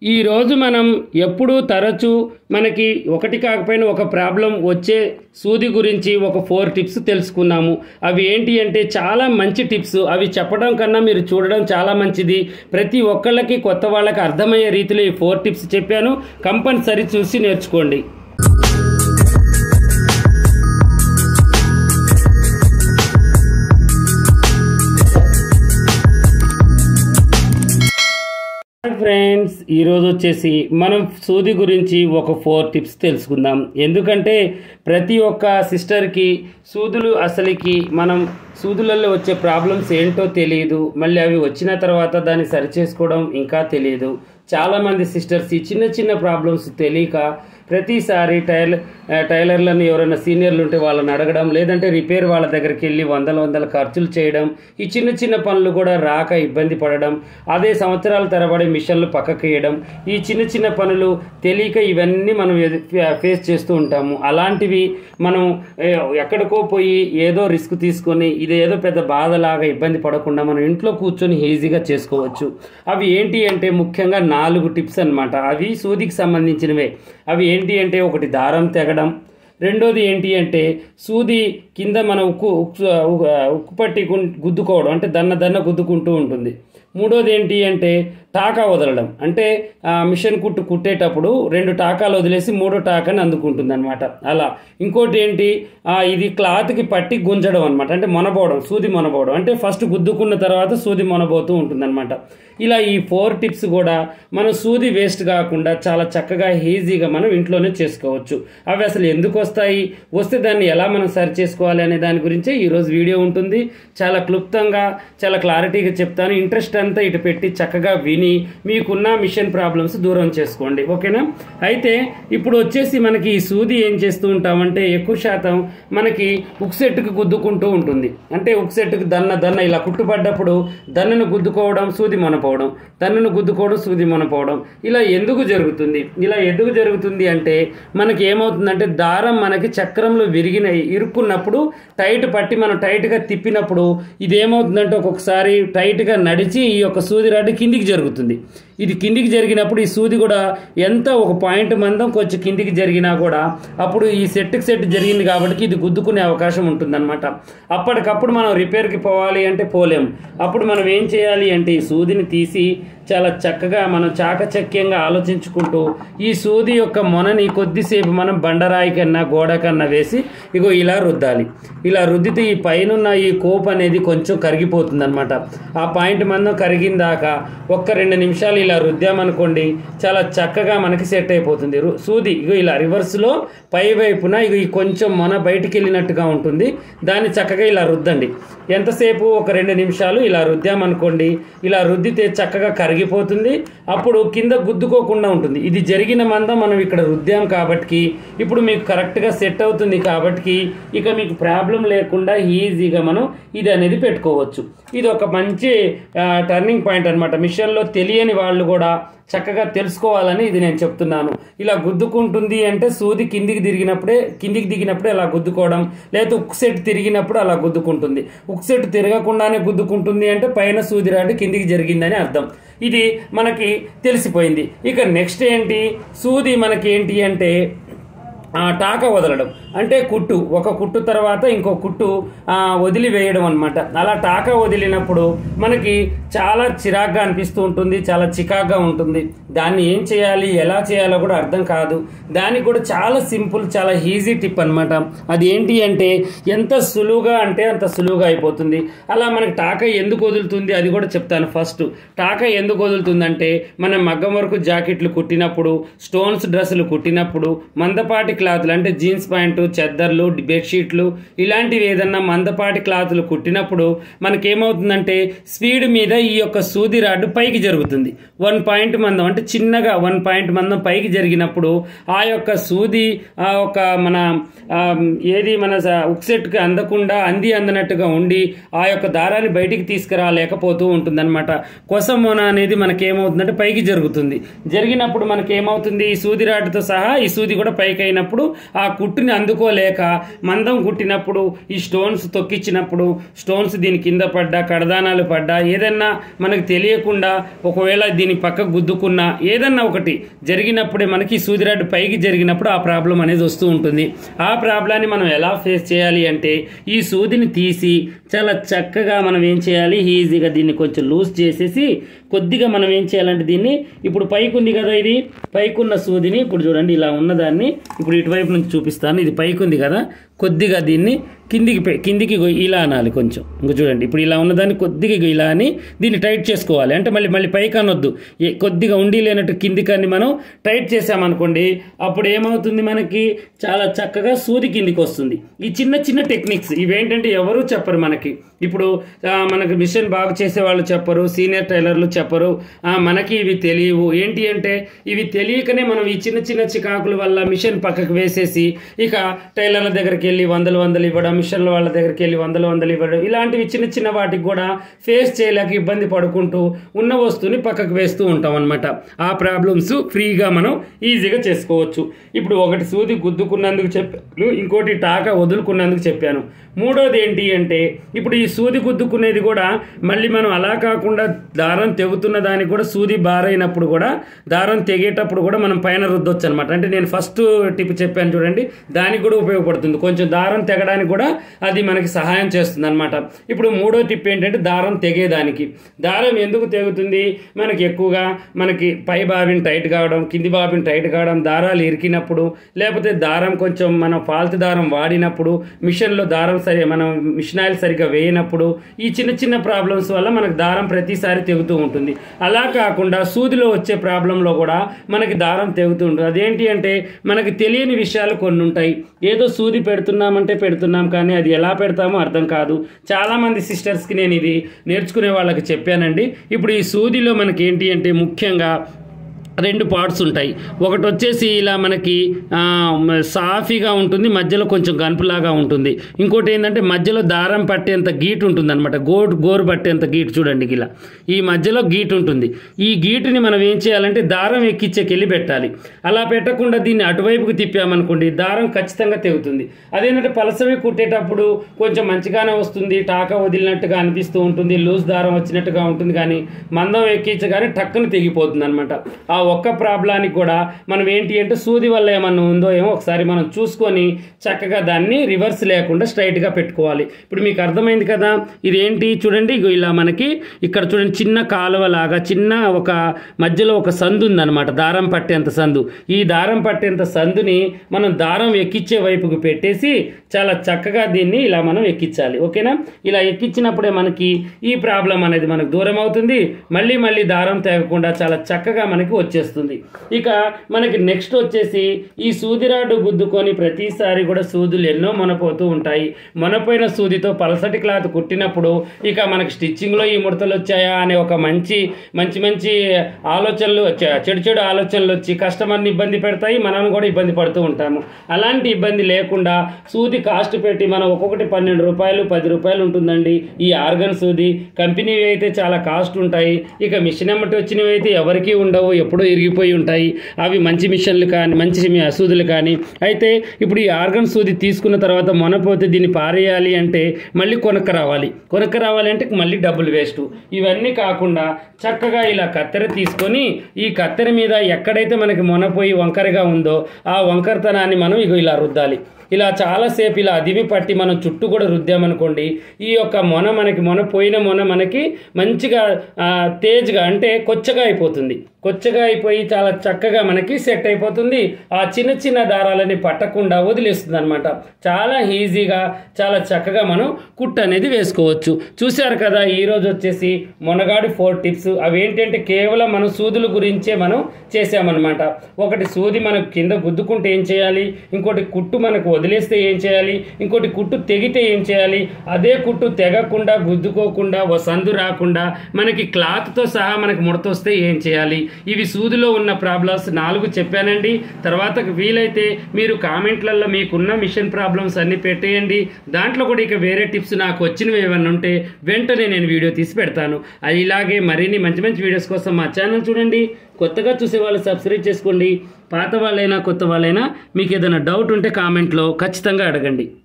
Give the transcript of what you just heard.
ఈ రోజు మనం ఎప్పుడూ తరచూ మనకి ఒకటి కాకపోయినా ఒక ప్రాబ్లం వచ్చే సూది గురించి ఒక ఫోర్ టిప్స్ తెలుసుకున్నాము అవి ఏంటి అంటే చాలా మంచి టిప్స్ అవి చెప్పడం కన్నా మీరు చూడడం చాలా మంచిది ప్రతి ఒక్కళ్ళకి కొత్త వాళ్ళకి అర్థమయ్యే రీతిలో ఈ ఫోర్ టిప్స్ చెప్పాను కంపల్సరీ చూసి నేర్చుకోండి హాయ్ ఫ్రెండ్స్ ఈరోజు వచ్చేసి మనం సూది గురించి ఒక ఫోర్ టిప్స్ తెలుసుకుందాం ఎందుకంటే ప్రతి ఒక్క సిస్టర్కి సూదులు అసలుకి మనం సూదులలో వచ్చే ప్రాబ్లమ్స్ ఏంటో తెలియదు మళ్ళీ అవి వచ్చిన తర్వాత దాన్ని సరిచేసుకోవడం ఇంకా తెలియదు చాలామంది సిస్టర్స్ ఈ చిన్న చిన్న ప్రాబ్లమ్స్ తెలియక ప్రతిసారి టైలర్ టైలర్లను ఎవరైనా సీనియర్లు ఉంటే వాళ్ళని అడగడం లేదంటే రిపేర్ వాళ్ళ దగ్గరికి వెళ్ళి వందల వందల ఖర్చులు చేయడం ఈ చిన్న చిన్న పనులు కూడా రాక ఇబ్బంది పడడం అదే సంవత్సరాల తరబడి మిషన్లు పక్కకు వేయడం ఈ చిన్న చిన్న పనులు తెలియక ఇవన్నీ మనం ఎదు- ఫేస్ చేస్తూ ఉంటాము అలాంటివి మనం ఏ, ఎక్కడికో పోయి ఏదో రిస్క్ తీసుకొని ఇది ఏదో పెద్ద బాధలాగా ఇబ్బంది పడకుండా మనం ఇంట్లో కూర్చొని ఈజీగా చేసుకోవచ్చు అవి ఏంటి అంటే ముఖ్యంగా నాలుగు టిప్స్ అన్నమాట అవి సూదికి సంబంధించినవే అవి ఏంటి అంటే ఒకటి దారం తెగడం రెండోది ఏంటి అంటే సూది కింద మన ఉక్కు ఉక్కు ఉక్కు పట్టి గున్- గుద్దుకోవడం అంటే దన్న దన్న గుద్దుకుంటూ ఉంటుంది మూడోది ఏంటి అంటే టాకా వదలడం అంటే ఆ మిషన్ కుట్టు కుట్టేటప్పుడు రెండు టాకాలు వదిలేసి మూడో టాకాని అందుకుంటుంది అనమాట అలా ఇంకోటి ఏంటి ఆ, ఇది క్లాత్కి పట్టి గుంజడం అనమాట అంటే మొనబోవడం సూది మొనబోవడం అంటే ఫస్ట్ గుద్దుకున్న తర్వాత సూది మొనబోతూ ఉంటుంది అనమాట ఇలా ఈ ఫోర్ టిప్స్ కూడా మనం సూది వేస్ట్ కాకుండా చాలా చక్కగా ఈజీగా మనం ఇంట్లోనే చేసుకోవచ్చు అవి అసలు ఎందుకు వస్తాయి వస్తే దాన్ని ఎలా మనం సరి చేసుకోవాలి అనే దాని గురించే ఈరోజు వీడియో ఉంటుంది చాలా క్లుప్తంగా చాలా క్లారిటీగా చెప్తాను ఇంట్రెస్ట్ అంతా ఇటు పెట్టి చక్కగా విని మీకున్న మిషన్ ప్రాబ్లమ్స్ దూరం చేసుకోండి ఓకేనా అయితే ఇప్పుడు వచ్చేసి మనకి ఈ సూది ఏం చేస్తూ ఉంటామంటే ఎక్కువ శాతం మనకి ఉక్ సెట్కి గుద్దుకుంటూ ఉంటుంది అంటే ఉక్ సెట్కి దన్న దన్న ఇలా కుట్టుపడ్డప్పుడు దన్నను గుద్దుకోవడం సూది మొనపోవడం దన్నను గుద్దుకోవడం సూది మొనపోవడం ఇలా ఎందుకు జరుగుతుంది ఇలా ఎందుకు జరుగుతుంది అంటే మనకి ఏమవుతుందంటే దారం మనకి చక్రంలో విరిగిన ఇరుక్కున్నప్పుడు టైట్ పట్టి మనం టైట్గా తిప్పినప్పుడు ఇది ఏమవుతుందంటే ఒక్కొక్కసారి టైట్గా నడిచి ఈ యొక్క సూది రాడ్ కిందికి జరుగుతుంది ఇది కిందికి జరిగినప్పుడు ఈ సూది కూడా ఎంత ఒక పాయింట్ మందం కొంచెం కిందికి జరిగినా కూడా అప్పుడు ఈ సెట్కి సెట్ జరిగింది కాబట్టి ఇది గుద్దుకునే అవకాశం ఉంటుందన్నమాట అప్పటికప్పుడు మనం రిపేర్కి పోవాలి అంటే పోలేం అప్పుడు మనం ఏం చేయాలి అంటే ఈ సూదిని తీసి చాలా చక్కగా మనం చాకచక్యంగా ఆలోచించుకుంటూ ఈ సూది యొక్క మొనని కొద్దిసేపు మనం బండరాయి కన్నా గోడ కన్నా వేసి ఇగో ఇలా రుద్దాలి ఇలా రుద్దితే ఈ పైనున్న ఈ కోప్ అనేది కొంచెం కరిగిపోతుంది అనమాట ఆ పాయింట్ మందం కరిగిందాక ఒక్క రెండు నిమిషాలు ఇలా రుద్దామనుకోండి చాలా చక్కగా మనకి సెట్ అయిపోతుంది రు- సూది ఇగో ఇలా రివర్స్లో పై వైపున ఇగో ఈ కొంచెం మొన బయటికి వెళ్ళినట్టుగా ఉంటుంది దాన్ని చక్కగా ఇలా రుద్దండి ఎంతసేపు ఒక రెండు నిమిషాలు ఇలా రుద్దామనుకోండి ఇలా రుద్దితే చక్కగా కరిగిపోతుంది అప్పుడు కింద గుద్దుకోకుండా ఉంటుంది ఇది జరిగిన మందం మనం ఇక్కడ రుద్దాం కాబట్టి ఇప్పుడు మీకు కరెక్ట్గా సెట్ అవుతుంది కాబట్టి ఇక మీకు ప్రాబ్లం లేకుండా ఈజీగా మనం ఇది అనేది పెట్టుకోవచ్చు ఇది ఒక మంచి టర్నింగ్ పాయింట్ అనమాట మిషన్లో తెలియని వాళ్ళు కూడా చక్కగా తెలుసుకోవాలని ఇది నేను చెప్తున్నాను ఇలా గుద్దుకుంటుంది అంటే సూది కిందికి తిరిగినప్పుడే కిందికి దిగినప్పుడే అలా గుద్దుకోవడం లేదా ఉక్ సెట్ తిరిగినప్పుడు అలా గుద్దుకుంటుంది ఉక్ సెట్ తిరగకుండానే గుద్దుకుంటుంది అంటే పైన సూది రాడు కిందికి జరిగిందని అర్థం ఇది మనకి తెలిసిపోయింది ఇక నెక్స్ట్ ఏంటి సూది మనకి ఏంటి అంటే ఆ, టాక వదలడం అంటే కుట్టు ఒక కుట్టు తర్వాత ఇంకో కుట్టు ఆ, వదిలివేయడం అనమాట అలా టాక వదిలినప్పుడు మనకి చాలా చిరాగ్గా అనిపిస్తూ ఉంటుంది చాలా చికాగ్గా ఉంటుంది దాన్ని ఏం చేయాలి ఎలా చేయాలో కూడా అర్థం కాదు దానికి కూడా చాలా సింపుల్ చాలా ఈజీ టిప్ అనమాట అది ఏంటి అంటే ఎంత సులువుగా అంటే అంత సులువుగా అయిపోతుంది అలా మనకి టాక ఎందుకు వదులుతుంది అది కూడా చెప్తాను ఫస్ట్ టాక ఎందుకు వదులుతుందంటే మనం మగ్గం వరకు జాకెట్లు కుట్టినప్పుడు స్టోన్స్ డ్రెస్సులు కుట్టినప్పుడు మందపాటి క్లాతులు అంటే జీన్స్ ప్యాంటు చెద్దర్లు బెడ్షీట్లు ఇలాంటివి ఏదన్నా మందపాటి క్లాతులు కుట్టినప్పుడు మనకేమవుతుందంటే స్పీడ్ మీద ఈ యొక్క సూది రాడ్ పైకి జరుగుతుంది వన్ పాయింట్ మందం అంటే చిన్నగా వన్ పాయింట్ మందం పైకి జరిగినప్పుడు ఆ యొక్క సూది ఆ యొక్క మన ఆ, ఏది మన ఉక్సెట్కి అందకుండా అంది అందనట్టుగా ఉండి ఆ యొక్క దారాన్ని బయటికి తీసుకురాలేకపోతూ ఉంటుందన్నమాట కొసమోన అనేది మనకేమవుతుందంటే పైకి జరుగుతుంది జరిగినప్పుడు మనకేమవుతుంది ఈ సూది రాడ్తో సహా ఈ సూది కూడా పైకి అయినప్పుడు కుట్టినప్పుడు ఆ కుట్టుని అందుకోలేక మందం కుట్టినప్పుడు ఈ స్టోన్స్ తొక్కిచ్చినప్పుడు స్టోన్స్ దీని కింద పడ్డా కడదానాలు పడ్డా ఏదన్నా మనకు తెలియకుండా ఒకవేళ దీని పక్క గుద్దుకున్నా ఏదన్నా ఒకటి జరిగినప్పుడే మనకి ఈ సూదిరాడు పైకి జరిగినప్పుడు ఆ ప్రాబ్లం అనేది వస్తూ ఉంటుంది ఆ ప్రాబ్లాన్ని మనం ఎలా ఫేస్ చేయాలి అంటే ఈ సూదిని తీసి చాలా చక్కగా మనం ఏం చేయాలి ఈజీగా దీన్ని కొంచెం లూజ్ చేసేసి కొద్దిగా మనం ఏం చేయాలంటే దీన్ని ఇప్పుడు పైకి ఉంది కదా ఇది పైకి ఉన్న సూదిని ఇప్పుడు చూడండి ఇలా ఉన్నదాన్ని ఇప్పుడు ఇటువైపు నుంచి చూపిస్తాను ఇది పైకి ఉంది కదా కొద్దిగా దీన్ని కిందికి పె- కిందికి ఇగో ఇలా అనాలి కొంచెం ఇంకో చూడండి ఇప్పుడు ఇలా ఉన్నదాన్ని కొద్దిగా ఇగో ఇలా అని దీన్ని టైట్ చేసుకోవాలి అంటే మళ్ళీ మళ్ళీ పైకి అనొద్దు ఏ- కొద్దిగా ఉండి లేనట్టు కిందికని మనం టైట్ చేసామనుకోండి అప్పుడు ఏమవుతుంది మనకి చాలా చక్కగా సూది కిందికి వస్తుంది ఈ చిన్న చిన్న టెక్నిక్స్ ఇవేంటంటే ఎవరు చెప్పరు మనకి ఇప్పుడు ఆ, మనకి మిషన్ బాగు చేసే వాళ్ళు చెప్పరు సీనియర్ టైలర్లు చెప్పరు ఆ, మనకి ఇవి తెలియవు ఏంటి అంటే ఇవి తెలియకనే మనం ఈ చిన్న చిన్న చికాకుల వల్ల మిషన్ పక్కకు వేసేసి ఇక టైలర్ల దగ్గరికి వెళ్ళి వందలు వందలు ఇవ్వడం మిషన్ల వాళ్ళ దగ్గరికి వెళ్ళి వందలు వందలు ఇవ్వడం ఇలాంటివి చిన్న చిన్న వాటికి కూడా ఫేస్ చేయలేక ఇబ్బంది పడుకుంటూ ఉన్న వస్తువుని పక్కకు వేస్తూ ఉంటాం అనమాట ఆ ప్రాబ్లమ్స్ ఫ్రీగా మనం ఈజీగా చేసుకోవచ్చు ఇప్పుడు ఒకటి సూది గుద్దుకున్నందుకు చెప్పాను ఇంకోటి టాక వదులుకున్నందుకు చెప్పాను మూడోది ఏంటి అంటే ఇప్పుడు ఈ సూది గుద్దుకునేది కూడా మళ్ళీ మనం అలా కాకుండా దారం తెగుతున్న దానికి కూడా సూది బారైనప్పుడు కూడా దారం తెగేటప్పుడు కూడా మనం పైన రుద్దొచ్చు అనమాట అంటే నేను ఫస్ట్ టిప్ చెప్పాను చూడండి దానికి కూడా ఉపయోగపడుతుంది కొంచెం దారం తెగడానికి కూడా అది మనకి సహాయం చేస్తుంది అనమాట ఇప్పుడు మూడో టిప్ ఏంటంటే దారం తెగేదానికి దారం ఎందుకు తెగుతుంది మనకి ఎక్కువగా మనకి పై బాబిన్ టైట్ కావడం కింది బాబిన్ టైట్ కావడం దారాలు ఇరికినప్పుడు లేకపోతే దారం కొంచెం మనం ఫాల్త్ దారం వాడినప్పుడు మిషన్లో దారం సరి మనం మిషన్ ఆయిల్ సరిగ్గా వేయనప్పుడు ఈ చిన్న చిన్న ప్రాబ్లమ్స్ వల్ల మనకు దారం ప్రతిసారి తెగుతూ ఉంటుంది అలా కాకుండా సూదిలో వచ్చే ప్రాబ్లంలో కూడా మనకి దారం తెగుతూ ఉంటుంది అదేంటి అంటే మనకి తెలియని విషయాలు కొన్ని ఉంటాయి ఏదో సూది పెడుతున్నామంటే పెడుతున్నాం కానీ అది ఎలా పెడతామో అర్థం కాదు చాలామంది సిస్టర్స్కి నేను ఇది నేర్చుకునే వాళ్ళకి చెప్పానండి ఇప్పుడు ఈ సూదిలో మనకి ఏంటి అంటే ముఖ్యంగా రెండు పార్ట్స్ ఉంటాయి ఒకటి వచ్చేసి ఇలా మనకి ఆ, మ- సాఫీగా ఉంటుంది మధ్యలో కొంచెం గనుపులాగా ఉంటుంది ఇంకోటి ఏంటంటే మధ్యలో దారం పట్టేంత గీటు ఉంటుంది అనమాట గోరు గోరు పట్టేంత గీటు చూడండి ఇలా ఈ మధ్యలో గీటు ఉంటుంది ఈ గీటుని మనం ఏం చేయాలంటే దారం ఎక్కించేకెళ్ళి పెట్టాలి అలా పెట్టకుండా దీన్ని అటువైపుకి తిప్పామనుకోండి దారం ఖచ్చితంగా తెగుతుంది అదేంటంటే పలసవి కుట్టేటప్పుడు కొంచెం మంచిగానే వస్తుంది టాక వదిలినట్టుగా అనిపిస్తూ ఉంటుంది లూజ్ దారం వచ్చినట్టుగా ఉంటుంది కానీ మందం ఎక్కించగానే టక్కున తెగిపోతుంది అనమాట ఆ ఒక్క ప్రాబ్లానికి కూడా మనం ఏంటి అంటే సూది వల్ల ఏమన్నా ఉందో ఏమో ఒకసారి మనం చూసుకొని చక్కగా దాన్ని రివర్స్ లేకుండా స్ట్రైట్గా పెట్టుకోవాలి ఇప్పుడు మీకు అర్థమైంది కదా ఇది ఏంటి చూడండి ఇగో ఇలా మనకి ఇక్కడ చూడండి చిన్న కాలువ లాగా చిన్న ఒక మధ్యలో ఒక సందు ఉందన్నమాట దారం పట్టేంత సందు ఈ దారం పట్టేంత సందుని మనం దారం ఎక్కించే వైపుకు పెట్టేసి చాలా చక్కగా దీన్ని ఇలా మనం ఎక్కించాలి ఓకేనా ఇలా ఎక్కించినప్పుడే మనకి ఈ ప్రాబ్లం అనేది మనకు దూరం అవుతుంది మళ్ళీ మళ్ళీ దారం తెగకుండా చాలా చక్కగా మనకి వచ్చేస్తుంది ఇక మనకి నెక్స్ట్ వచ్చేసి ఈ సూదిరాడు గుద్దుకొని ప్రతిసారి కూడా సూదులు ఎన్నో మొనపోతూ ఉంటాయి మొనపోయిన సూదితో పలసటి క్లాత్ కుట్టినప్పుడు ఇక మనకి స్టిచ్చింగ్లో ఈ ముడతలు వచ్చాయా అనే ఒక మంచి మంచి మంచి ఆలోచనలు వచ్చా- చెడు చెడు ఆలోచనలు వచ్చి కస్టమర్ని ఇబ్బంది పెడతాయి మనం కూడా ఇబ్బంది పడుతూ ఉంటాము అలాంటి ఇబ్బంది లేకుండా సూది కాస్ట్ పెట్టి మనం ఒక్కొక్కటి పన్నెండు రూపాయలు పది రూపాయలు ఉంటుందండి ఈ ఆర్గన్ సూది కంపెనీవి అయితే చాలా కాస్ట్ ఉంటాయి ఇక మిషన్ ఎమ్మటి వచ్చినవి అయితే ఎవరికీ ఉండవు ఎప్పుడూ ఇరిగిపోయి ఉంటాయి అవి మంచి మిషన్లు కానీ మంచి మీ- సూదులు కానీ అయితే ఇప్పుడు ఈ ఆర్గన్ సూది తీసుకున్న తర్వాత మొనపోతే దీన్ని పారేయాలి అంటే మళ్ళీ కొనక్క రావాలి కొనక్క రావాలి అంటే మళ్ళీ డబ్బులు వేస్ట్ ఇవన్నీ కాకుండా చక్కగా ఇలా కత్తెర తీసుకొని ఈ కత్తెర మీద ఎక్కడైతే మనకి మొనపోయి వంకరగా ఉందో ఆ వంకరతనాన్ని మనం ఇగో ఇలా రుద్దాలి ఇలా చాలాసేపు ఇలా అదిమి పట్టి మనం చుట్టూ కూడా రుద్దామనుకోండి ఈ యొక్క మొన మనకి మొన పోయిన మొన మనకి మంచిగా ఆ, తేజ్గా అంటే కొచ్చగా అయిపోతుంది కొచ్చగా అయిపోయి చాలా చక్కగా మనకి సెట్ అయిపోతుంది ఆ చిన్న చిన్న దారాలని పట్టకుండా వదిలేస్తుంది అనమాట చాలా ఈజీగా చాలా చక్కగా మనం కుట్ అనేది వేసుకోవచ్చు చూశారు కదా ఈరోజు వచ్చేసి మొనగాడి ఫోర్ టిప్స్ అవి ఏంటంటే కేవలం మనం సూదుల గురించే మనం చేసామన్నమాట ఒకటి సూది మనకు కింద గుద్దుకుంటే ఏం చేయాలి ఇంకోటి కుట్టు మనకు వదిలేస్తే ఏం చేయాలి ఇంకోటి కుట్టు తెగితే ఏం చేయాలి అదే కుట్టు తెగకుండా గుద్దుకోకుండా ఓ సందు రాకుండా మనకి క్లాత్తో సహా మనకి ముడతొస్తే ఏం చేయాలి ఇవి సూది సూదిలో ఉన్న ప్రాబ్లమ్స్ నాలుగు చెప్పానండి తర్వాత వీలైతే మీరు కామెంట్లలో మీకున్న మిషన్ ప్రాబ్లమ్స్ అన్ని పెట్టేయండి దాంట్లో కూడా ఇక వేరే టిప్స్ నాకు వచ్చినవి ఏమన్నా ఉంటే వెంటనే నేను వీడియో తీసి పెడతాను అది ఇలాగే మరిన్ని మంచి మంచి వీడియోస్ కోసం మా ఛానల్ చూడండి కొత్తగా చూసే వాళ్ళు సబ్స్క్రైబ్ చేసుకోండి పాత వాళ్ళైనా కొత్త వాళ్ళైనా మీకు ఏదైనా డౌట్ ఉంటే కామెంట్లో ఖచ్చితంగా అడగండి